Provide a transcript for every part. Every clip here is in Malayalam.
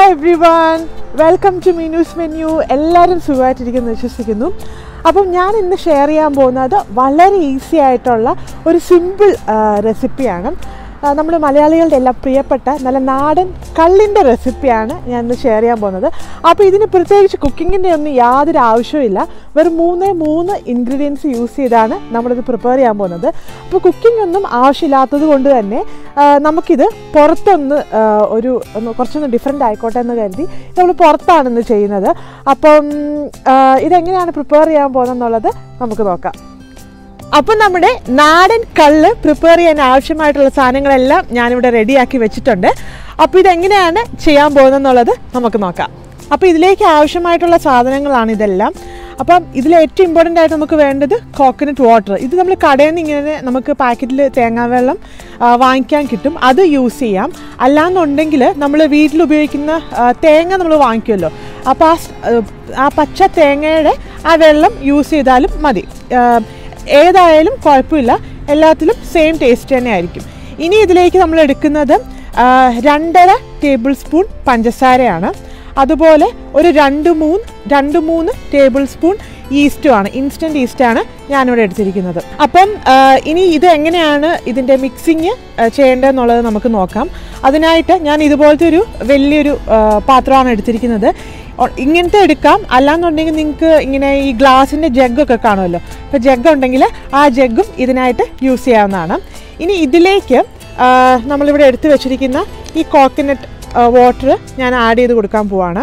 Every one welcome to Meenu's menu എല്ലാവരും സുഖമായിട്ടിരിക്കുന്നു വിശ്വസിക്കുന്നു അപ്പം ഞാൻ ഇന്ന് ഷെയർ ചെയ്യാൻ പോകുന്നത് വളരെ ഈസി ആയിട്ടുള്ള ഒരു സിമ്പിൾ റെസിപ്പിയാണ് നമ്മൾ മലയാളികളുടെ എല്ലാം പ്രിയപ്പെട്ട നല്ല നാടൻ കള്ളിൻ്റെ റെസിപ്പിയാണ് ഞാൻ ഇന്ന് ഷെയർ ചെയ്യാൻ പോകുന്നത് അപ്പോൾ ഇതിന് പ്രത്യേകിച്ച് കുക്കിങ്ങിൻ്റെ ഒന്നും യാതൊരു ആവശ്യമില്ല വെറും മൂന്നേ മൂന്ന് ഇൻഗ്രീഡിയൻസ് യൂസ് ചെയ്താണ് നമ്മളിത് പ്രിപ്പയർ ചെയ്യാൻ പോകുന്നത് അപ്പോൾ കുക്കിംഗ് ഒന്നും ആവശ്യമില്ലാത്തത് കൊണ്ട് തന്നെ ആ, നമുക്കിത് പുറത്തൊന്ന് ആ, ഒരു ഒന്ന് കുറച്ചൊന്ന് ഡിഫറെൻ്റ് ആയിക്കോട്ടെ എന്ന് കരുതി നമ്മൾ പുറത്താണ് ഇന്ന് ചെയ്യുന്നത് അപ്പം ആ, ഇതെങ്ങനെയാണ് പ്രിപ്പയർ ചെയ്യാൻ പോകുന്നതെന്നുള്ളത് നമുക്ക് നോക്കാം അപ്പം നമ്മുടെ നാടൻ കള്ള് പ്രിപ്പയർ ചെയ്യാൻ ആവശ്യമായിട്ടുള്ള സാധനങ്ങളെല്ലാം ഞാനിവിടെ റെഡിയാക്കി വെച്ചിട്ടുണ്ട് അപ്പോൾ ഇതെങ്ങനെയാണ് ചെയ്യാൻ പോകുന്നതെന്നുള്ളത് നമുക്ക് നോക്കാം അപ്പോൾ ഇതിലേക്ക് ആവശ്യമായിട്ടുള്ള സാധനങ്ങളാണ് ഇതെല്ലാം അപ്പം ഇതിൽ ഏറ്റവും ഇമ്പോർട്ടൻ്റ് ആയിട്ട് നമുക്ക് വേണ്ടത് കോക്കനട്ട് വാട്ടർ ഇത് നമ്മൾ കടയിൽ നിന്ന് ഇങ്ങനെ നമുക്ക് പാക്കറ്റിൽ തേങ്ങാവെള്ളം ആ, വാങ്ങിക്കാൻ കിട്ടും അത് യൂസ് ചെയ്യാം അല്ലാന്നുണ്ടെങ്കിൽ നമ്മൾ വീട്ടിൽ ഉപയോഗിക്കുന്ന ആ, തേങ്ങ നമ്മൾ വാങ്ങിക്കുമല്ലോ അപ്പോൾ ആ സ്- ആ പച്ച തേങ്ങയുടെ ആ വെള്ളം യൂസ് ചെയ്താലും മതി ആ, ഏതായാലും കുഴപ്പമില്ല എല്ലാത്തിലും സെയിം ടേസ്റ്റ് തന്നെ ആയിരിക്കും ഇനി ഇതിലേക്ക് നമ്മൾ എടുക്കുന്നത് ആ, രണ്ടര ടേബിൾ സ്പൂൺ പഞ്ചസാരയാണ് അതുപോലെ ഒരു രണ്ട് മൂന്ന് രണ്ട് മൂന്ന് ടേബിൾ സ്പൂൺ ഈസ്റ്റുമാണ് ഇൻസ്റ്റൻറ്റ് ഈസ്റ്റാണ് ഞാനിവിടെ എടുത്തിരിക്കുന്നത് അപ്പം ആ, ഇനി ഇത് എങ്ങനെയാണ് ഇതിൻ്റെ മിക്സിങ് ചെയ്യേണ്ടതെന്നുള്ളത് നമുക്ക് നോക്കാം അതിനായിട്ട് ഞാൻ ഇതുപോലത്തെ ഒരു വലിയൊരു ആ, പാത്രമാണ് എടുത്തിരിക്കുന്നത് ഒ- ഇങ്ങനത്തെ എടുക്കാം അല്ലാന്നുണ്ടെങ്കിൽ നിങ്ങൾക്ക് ഇങ്ങനെ ഈ ഗ്ലാസിൻ്റെ ജഗ്ഗൊക്കെ കാണുമല്ലോ അപ്പോൾ ജഗ് ഉണ്ടെങ്കിൽ ആ ജഗ്ഗും ഇതിനായിട്ട് യൂസ് ചെയ്യാവുന്നതാണ് ഇനി ഇതിലേക്ക് ആ, നമ്മളിവിടെ എടുത്തു വെച്ചിരിക്കുന്ന ഈ കോക്കനട്ട് വാട്ടർ ഞാൻ ആഡ് ചെയ്ത് കൊടുക്കാൻ പോവാണ്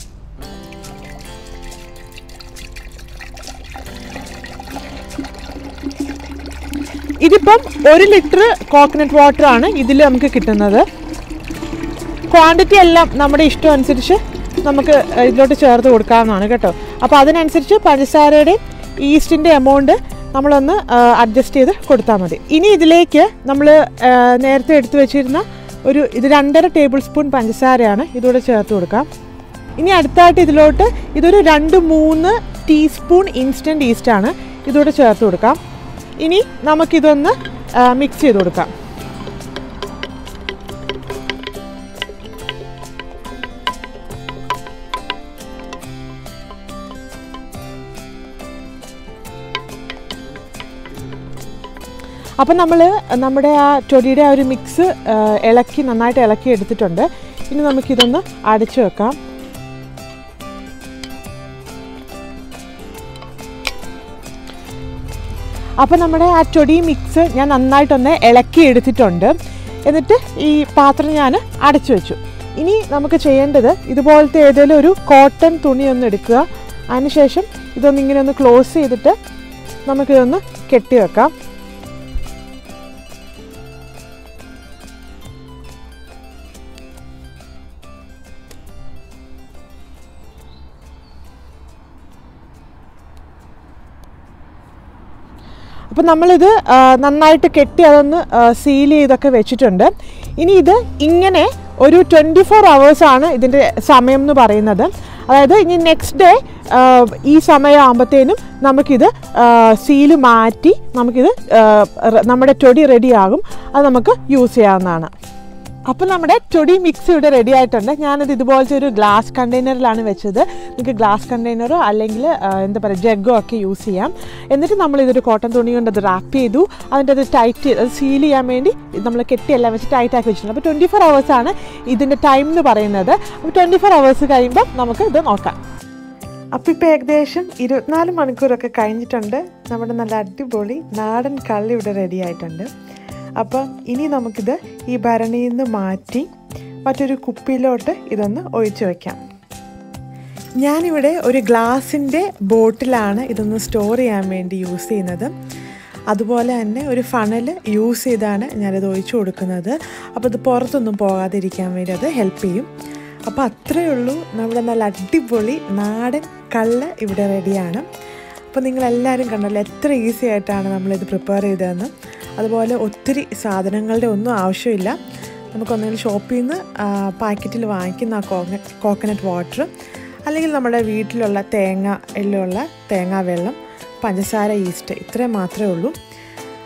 ഇതിപ്പം ഒരു ലിറ്റർ കോക്കനട്ട് വാട്ടർ ആണ് ഇതിൽ നമുക്ക് കിട്ടുന്നത് ക്വാണ്ടിറ്റി എല്ലാം നമ്മുടെ ഇഷ്ടം അനുസരിച്ച് നമുക്ക് ഇതിലോട്ട് ചേർത്ത് കൊടുക്കാവുന്നതാണ് കേട്ടോ അപ്പോൾ അതിനനുസരിച്ച് പഞ്ചസാരയുടെ ഈസ്റ്റിൻ്റെ എമൗണ്ട് നമ്മളൊന്ന് അഡ്ജസ്റ്റ് ചെയ്ത് കൊടുത്താൽ മതി ഇനി ഇതിലേക്ക് നമ്മൾ നേരത്തെ എടുത്തു വെച്ചിരുന്ന ഒരു ഇത് രണ്ടര ടേബിൾ സ്പൂൺ പഞ്ചസാരയാണ് ഇതൂടെ ചേർത്ത് കൊടുക്കാം ഇനി അടുത്തായിട്ട് ഇതിലോട്ട് ഇതൊരു രണ്ട് മൂന്ന് ടീസ്പൂൺ ഇൻസ്റ്റൻറ്റ് ഈസ്റ്റാണ് ഇതൂടെ ചേർത്ത് കൊടുക്കാം ഇനി നമുക്കിതൊന്ന് മിക്സ് ചെയ്ത് കൊടുക്കാം അപ്പം നമ്മൾ നമ്മുടെ ആ ചൊടിയുടെ ആ ഒരു മിക്സ് ആ, ഇളക്കി നന്നായിട്ട് ഇളക്കി എടുത്തിട്ടുണ്ട് ഇനി നമുക്കിതൊന്ന് അടച്ചു വെക്കാം അപ്പം നമ്മുടെ ആ ചൊടി മിക്സ് ഞാൻ നന്നായിട്ടൊന്ന് ഇളക്കി എടുത്തിട്ടുണ്ട് എന്നിട്ട് ഈ പാത്രം ഞാൻ അടച്ചു വെച്ചു ഇനി നമുക്ക് ചെയ്യേണ്ടത് ഇതുപോലത്തെ ഏതെങ്കിലും ഒരു കോട്ടൺ തുണി ഒന്ന് എടുക്കുക അതിനുശേഷം ഇതൊന്ന് ഇങ്ങനെ ഒന്ന് ക്ലോസ് ചെയ്തിട്ട് നമുക്കിതൊന്ന് കെട്ടി വെക്കാം അപ്പം നമ്മളിത് ആ, നന്നായിട്ട് കെട്ടി അതൊന്ന് സീൽ ചെയ്തൊക്കെ വെച്ചിട്ടുണ്ട് ഇനി ഇത് ഇങ്ങനെ ഒരു ട്വൻറ്റി ഫോർ ആണ് ഇതിൻ്റെ സമയം എന്ന് പറയുന്നത് അതായത് ഇനി നെക്സ്റ്റ് ഡേ ഈ സമയം ആകുമ്പോഴത്തേനും നമുക്കിത് സീല് മാറ്റി നമുക്കിത് ആ, റെ- നമ്മുടെ ടൊടി റെഡിയാകും അത് നമുക്ക് യൂസ് ചെയ്യാവുന്നതാണ് അപ്പം നമ്മുടെ ചൊടി മിക്സ് ഇവിടെ റെഡി ആയിട്ടുണ്ട് ഞാനത് ഇതുപോലത്തെ ഒരു ഗ്ലാസ് കണ്ടെയ്നറിലാണ് വെച്ചത് നിങ്ങൾക്ക് ഗ്ലാസ് കണ്ടെയ്നറോ അല്ലെങ്കിൽ ആ, എന്താ പറയുക ജഗ്ഗോ ഒക്കെ യൂസ് ചെയ്യാം എന്നിട്ട് നമ്മൾ ഇതൊരു കോട്ടൺ തുണി കൊണ്ട് അത് റാപ്പ് ചെയ്തു അതിൻ്റെ അത് ടൈറ്റ് അത് സീൽ ചെയ്യാൻ വേണ്ടി നമ്മൾ കെട്ടിയെല്ലാം വെച്ച് ടൈറ്റ് ആക്കി വെച്ചിട്ടുണ്ട് അപ്പോൾ ട്വൻറ്റി ഫോർ ആണ് ഇതിൻ്റെ ടൈം എന്ന് പറയുന്നത് അപ്പോൾ ട്വൻറ്റി ഫോർ അവേഴ്സ് കഴിയുമ്പോൾ നമുക്ക് ഇത് നോക്കാം അപ്പോൾ ഇപ്പോൾ ഏകദേശം ഇരുപത്തിനാല് മണിക്കൂറൊക്കെ കഴിഞ്ഞിട്ടുണ്ട് നമ്മുടെ നല്ല അടിപൊളി നാടൻ കള്ളി ഇവിടെ റെഡി ആയിട്ടുണ്ട് അപ്പം ഇനി നമുക്കിത് ഈ ഭരണിയിൽ നിന്ന് മാറ്റി മറ്റൊരു കുപ്പിയിലോട്ട് ഇതൊന്ന് ഒഴിച്ചു വയ്ക്കാം ഞാനിവിടെ ഒരു ഗ്ലാസിൻ്റെ ബോട്ടിലാണ് ഇതൊന്ന് സ്റ്റോർ ചെയ്യാൻ വേണ്ടി യൂസ് ചെയ്യുന്നത് അതുപോലെ തന്നെ ഒരു ഫണൽ യൂസ് ചെയ്താണ് ഞാനിത് ഒഴിച്ചു കൊടുക്കുന്നത് അപ്പോൾ ഇത് പുറത്തൊന്നും പോകാതിരിക്കാൻ വേണ്ടി അത് ഹെൽപ്പ് ചെയ്യും അപ്പോൾ അത്രയേ ഉള്ളൂ നമ്മുടെ നല്ല അടിപൊളി നാടൻ കള്ള് ഇവിടെ റെഡിയാണ് അപ്പോൾ നിങ്ങളെല്ലാവരും കണ്ടല്ലോ എത്ര ഈസി ആയിട്ടാണ് നമ്മളിത് പ്രിപ്പയർ ചെയ്തതെന്ന് അതുപോലെ ഒത്തിരി സാധനങ്ങളുടെ ഒന്നും ആവശ്യമില്ല നമുക്കൊന്നെങ്കിലും ഷോപ്പിൽ നിന്ന് പാക്കറ്റിൽ വാങ്ങിക്കുന്ന ആ കോക്കനട്ട് കോക്കനട്ട് വാട്ടർ അല്ലെങ്കിൽ നമ്മുടെ വീട്ടിലുള്ള തേങ്ങ എല്ലുള്ള തേങ്ങാ വെള്ളം പഞ്ചസാര ഈസ്റ്റ് ഇത്രയും മാത്രമേ ഉള്ളൂ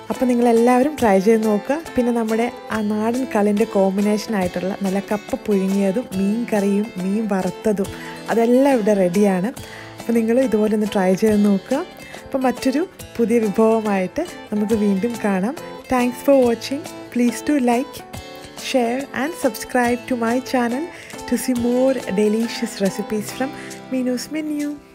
അപ്പോൾ നിങ്ങളെല്ലാവരും ട്രൈ ചെയ്ത് നോക്കുക പിന്നെ നമ്മുടെ ആ നാടൻ കളിൻ്റെ കോമ്പിനേഷൻ ആയിട്ടുള്ള നല്ല കപ്പ പുഴുങ്ങിയതും മീൻ കറിയും മീൻ വറുത്തതും അതെല്ലാം ഇവിടെ റെഡിയാണ് അപ്പോൾ നിങ്ങൾ ഇതുപോലെ ഒന്ന് ട്രൈ ചെയ്ത് നോക്കുക അപ്പോൾ മറ്റൊരു പുതിയ വിഭവമായിട്ട് നമുക്ക് വീണ്ടും കാണാം thanks for watching please to like share and subscribe to my channel to see more delicious recipes from Minu's menu.